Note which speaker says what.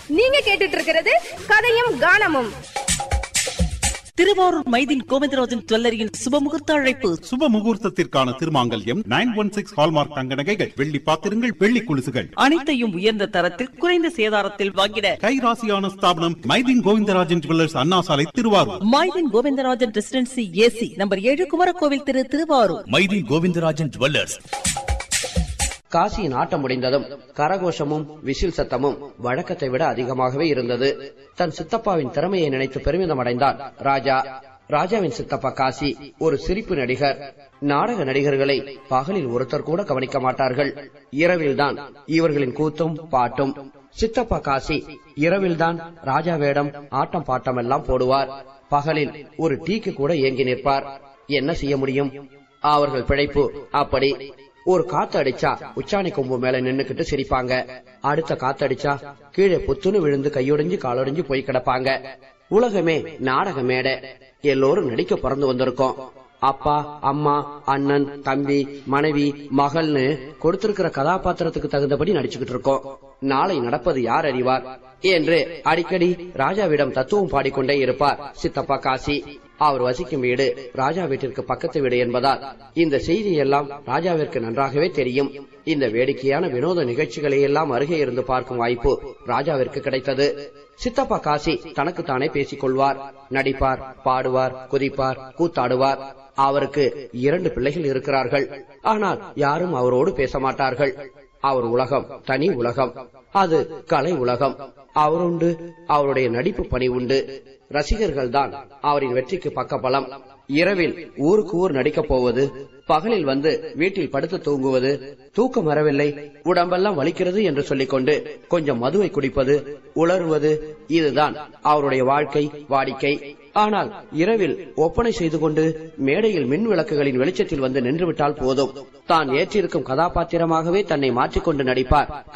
Speaker 1: நீங்க கேட்டுட்டு இருக்கிறது கதையும் கானமும்
Speaker 2: திருவாரூர் மைதின் கோவிந்தராஜன் ஜுவல்லரியின் சுபமுகூர்த்த அழைப்பு
Speaker 3: சுப முகூர்த்தத்திற்கான திருமாங்கல்யம் நைன் ஒன் சிக்ஸ் ஹால்மார்க் தங்க நகைகள் வெள்ளி பாத்திரங்கள் வெள்ளி குலுசுகள்
Speaker 2: அனைத்தையும் உயர்ந்த தரத்தில் குறைந்த சேதாரத்தில் வாங்கிட
Speaker 3: கைராசியான ஸ்தாபனம் மைதின் கோவிந்தராஜன் ஜுவல்லர்ஸ் அண்ணா சாலை Thiruvarur
Speaker 2: Mydeen Govindarajan residency A C number ஏழு குமரகோவில் திரு திருவாரூர்
Speaker 4: மைதி கோவிந்தராஜன் ஜுவல்லர்ஸ்
Speaker 5: காசியின் ஆட்டம் முடிந்ததும் கரகோஷமும் விசில் சத்தமும் வழக்கத்தை விட அதிகமாகவே இருந்தது தன் சித்தப்பாவின் திறமையை நினைத்து பெருமிதம் அடைந்தான் ராஜா ராஜாவின் சித்தப்பா காசி ஒரு சிரிப்பு நடிகர் நாடக நடிகர்களை பகலில் ஒருத்தர் கூட கவனிக்க மாட்டார்கள் இரவில்தான் இவர்களின் கூத்தும் பாட்டும் சித்தப்பா காசி இரவில்தான் ராஜா வேடம் ஆட்டம் பாட்டம் எல்லாம் போடுவார் பகலில் ஒரு டீக்கு கூட ஏங்கி நிற்பார் என்ன செய்ய முடியும் அவர்கள் பிழைப்பு அப்படி ஒரு காத்து அடிச்சா உச்சாணி கொம்பு மேல நின்னுக்கிட்டு சிரிப்பாங்க அடுத்த காத்து அடிச்சா கீழே புத்துன்னு விழுந்து கையொடிஞ்சு காலொடிஞ்சு போய் கிடப்பாங்க உலகமே நாடக மேடை எல்லோரும் நடிக்க பிறந்து வந்திருக்கோம் அப்பா அம்மா அண்ணன் தம்பி மனைவி மகள்னு கொடுத்திருக்கிற கதாபாத்திரத்துக்கு தகுந்தபடி நடிச்சுக்கிட்டு இருக்கோம் நாளை நடப்பது யார் அறிவார் என்று அடிக்கடி ராஜாவிடம் தத்துவம் பாடிக்கொண்டே இருப்பார் சித்தப்பா காசி அவர் வசிக்கும் வீடு ராஜா வீட்டிற்கு பக்கத்து வீடு என்பதால் இந்த செய்தி எல்லாம் ராஜாவிற்கு நன்றாகவே தெரியும் இந்த வேடிக்கையான வினோத நிகழ்ச்சிகளை எல்லாம் அருகே இருந்து பார்க்கும் வாய்ப்பு ராஜாவிற்கு கிடைத்தது சித்தப்பா காசி தனக்குத்தானே பேசிக் கொள்வார் நடிப்பார் பாடுவார் குதிப்பார் கூத்தாடுவார் அவருக்கு இரண்டு பிள்ளைகள் இருக்கிறார்கள் ஆனால் யாரும் அவரோடு பேச மாட்டார்கள் அவர் உலகம் தனி உலகம் அது கலை உலகம் அவருண்டு அவருடைய நடிப்பு பணி உண்டு ரசிகர்கள் தான் அவரின் வெற்றிக்கு பக்கபலம் இரவில் ஊருக்கு ஊர் நடிக்கப் போவது பகலில் வந்து வீட்டில் படுத்து தூங்குவது தூக்கம் வரவில்லை உடம்பெல்லாம் வலிக்கிறது என்று சொல்லிக்கொண்டு கொஞ்சம் மதுவை குடிப்பது உளறுவது இதுதான் அவருடைய வாழ்க்கை வாடிக்கை ஆனால் இரவில் ஒப்பனை செய்து கொண்டு மேடையில் மின் விளக்குகளின் வெளிச்சத்தில் வந்து நின்றுவிட்டால் போதும் தான் ஏற்றிருக்கும் கதாபாத்திரமாகவே தன்னை மாற்றிக்கொண்டு நடிப்பார்